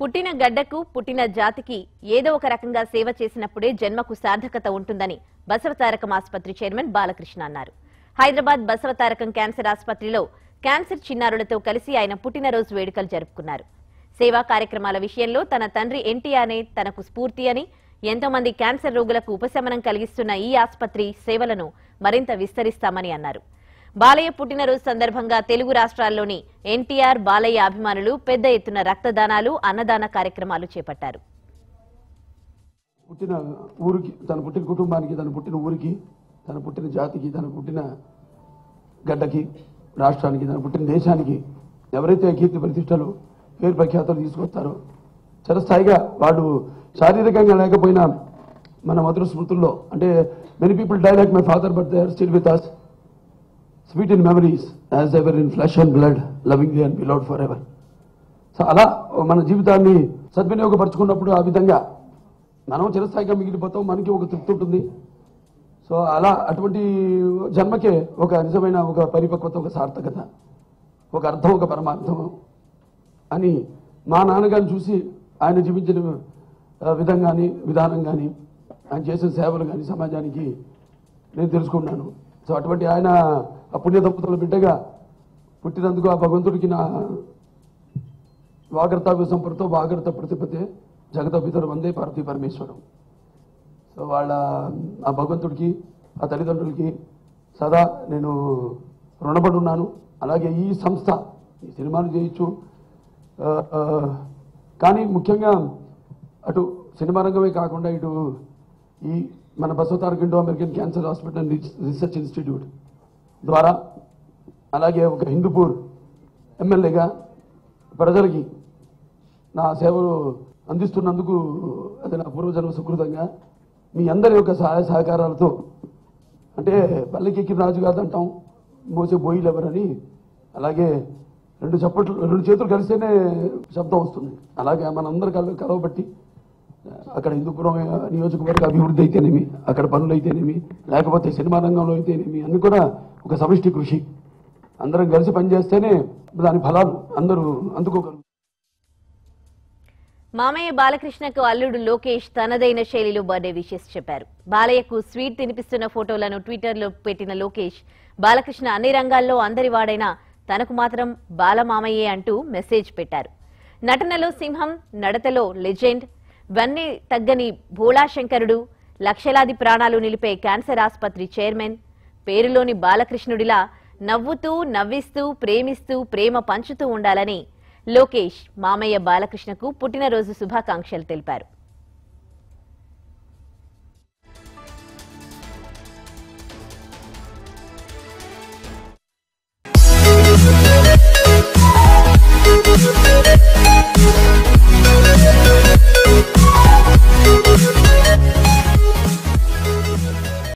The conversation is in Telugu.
పుట్టిన గడ్డకు పుట్టిన జాతికి ఏదో ఒక రకంగా సేవ చేసినప్పుడే జన్మకు సార్థకత ఉంటుందని బసవతారకం ఆసుపత్రి చైర్మన్ బాలకృష్ణ అన్నారు హైదరాబాద్ బసవతారకం క్యాన్సర్ ఆసుపత్రిలో క్యాన్సర్ చిన్నారులతో కలిసి ఆయన పుట్టినరోజు వేడుకలు జరుపుకున్నారు సేవా కార్యక్రమాల విషయంలో తన తండ్రి ఎన్టీఆర్నే తనకు స్ఫూర్తి అని ఎంతో మంది క్యాన్సర్ రోగులకు ఉపశమనం కలిగిస్తున్న ఈ ఆసుపత్రి సేవలను మరింత విస్తరిస్తామని అన్నారు బాలయ్య పుట్టినరోజు సందర్భంగా తెలుగు రాష్ట్రాల్లోని ఎన్టీఆర్ బాలయ్య అభిమానులు పెద్ద ఎత్తున రక్తదానాలు అన్నదాన కార్యక్రమాలు చేపట్టారు పుట్టిన ఊరికి తన పుట్టిన కుటుంబానికి తన పుట్టిన ఊరికి తన పుట్టిన జాతికి తన పుట్టిన గడ్డకి రాష్ట్రానికి తన పుట్టిన దేశానికి ఎవరైతే కీర్తి ప్రతిష్టలు పేరు ప్రఖ్యాతలు తీసుకొస్తారో చిరస్థాయిగా వాడు శారీరకంగా లేకపోయినా మన మధుర స్మృతుల్లో అంటే many people die like my father but they are still with us sweet in memories as ever in flesh and blood lovingly and beloved for ever so అలా మన జీవితాన్ని సద్వినియోగపరచుకున్నప్పుడు ఆ విధంగా మనం చిరస్థాయిగా మిగిలిపోతాం మనకి ఒక తృప్తి ఉంటుంది సో అలా అటువంటి జన్మకే ఒక నిజమైన ఒక పరిపక్వత ఒక సార్థకత ఒక అర్థం ఒక పరమార్థం అని మా నాన్నగారిని చూసి ఆయన జీవించిన ఆ, విధం కానీ విధానం కానీ ఆయన చేసిన సేవలు కానీ సమాజానికి నేను తెలుసుకున్నాను సో అటువంటి ఆయన ఆ పుణ్య దంపతుల బిడ్డగా పుట్టినందుకు ఆ భగవంతుడికి నా వాగర్త సంపర్తో వాగర్త ప్రతిపతే జగత పితరు వందే పార్వతీ పరమేశ్వరం సో వాళ్ళ ఆ భగవంతుడికి ఆ తల్లిదండ్రులకి సదా నేను రుణపడి ఉన్నాను అలాగే ఈ సంస్థ ఈ సినిమాలు చేయొచ్చు ఆ, ఆ, కానీ ముఖ్యంగా అటు సినిమా రంగమే కాకుండా ఇటు ఈ మన Basavataraka Indo American cancer hospital and research institute ద్వారా అలాగే ఒక హిందూపూర్ ఎమ్మెల్యేగా ప్రజలకి నా సేవలు అందిస్తున్నందుకు అది నా పూర్వజన్మ సుకృతంగా మీ అందరి యొక్క సహాయ సహకారాలతో అంటే పల్లెకెక్కిన రాజు కాదంటాం మోసే బోయిలు ఎవరని అలాగే రెండు చప్పట్లు రెండు చేతులు కలిస్తేనే శబ్దం వస్తుంది అలాగే మనందరి కల కలవబట్టి అక్కడ హిందూపురం నియోజకవర్గ అభివృద్ధి అయితేనేమి అక్కడ పనులు అయితేనేమి లేకపోతే సినిమా రంగంలో అయితేనేమి అన్ని కూడా ఒక సమిష్టి కృషి అందరం కలిసి పనిచేస్తేనే దాని ఫలాలు అందరూ అందుకోగలుగుతారు మామయ్య బాలకృష్ణకు అల్లుడు లోకేష్ తనదైన శైలిలో బర్త్డే విషెస్ చెప్పారు బాలయ్యకు స్వీట్ తినిపిస్తున్న ఫోటోలను ట్విట్టర్లో పెట్టిన లోకేష్ బాలకృష్ణ అన్ని రంగాల్లో అందరి వాడైనా తనకు మాత్రం బాలమామయ్యే అంటూ మెసేజ్ పెట్టారు నటనలో సింహం నడతలో లెజెండ్ వన్నీ తగ్గని భోళాశంకరుడు లక్షలాది ప్రాణాలు నిలిపే క్యాన్సర్ ఆసుపత్రి చైర్మన్ పేరులోని బాలకృష్ణుడిలా నవ్వుతూ నవ్విస్తూ ప్రేమిస్తూ ప్రేమ పంచుతూ ఉండాలని లోకేష్ మామయ్య బాలకృష్ణకు పుట్టినరోజు శుభాకాంక్షలు తెలిపారు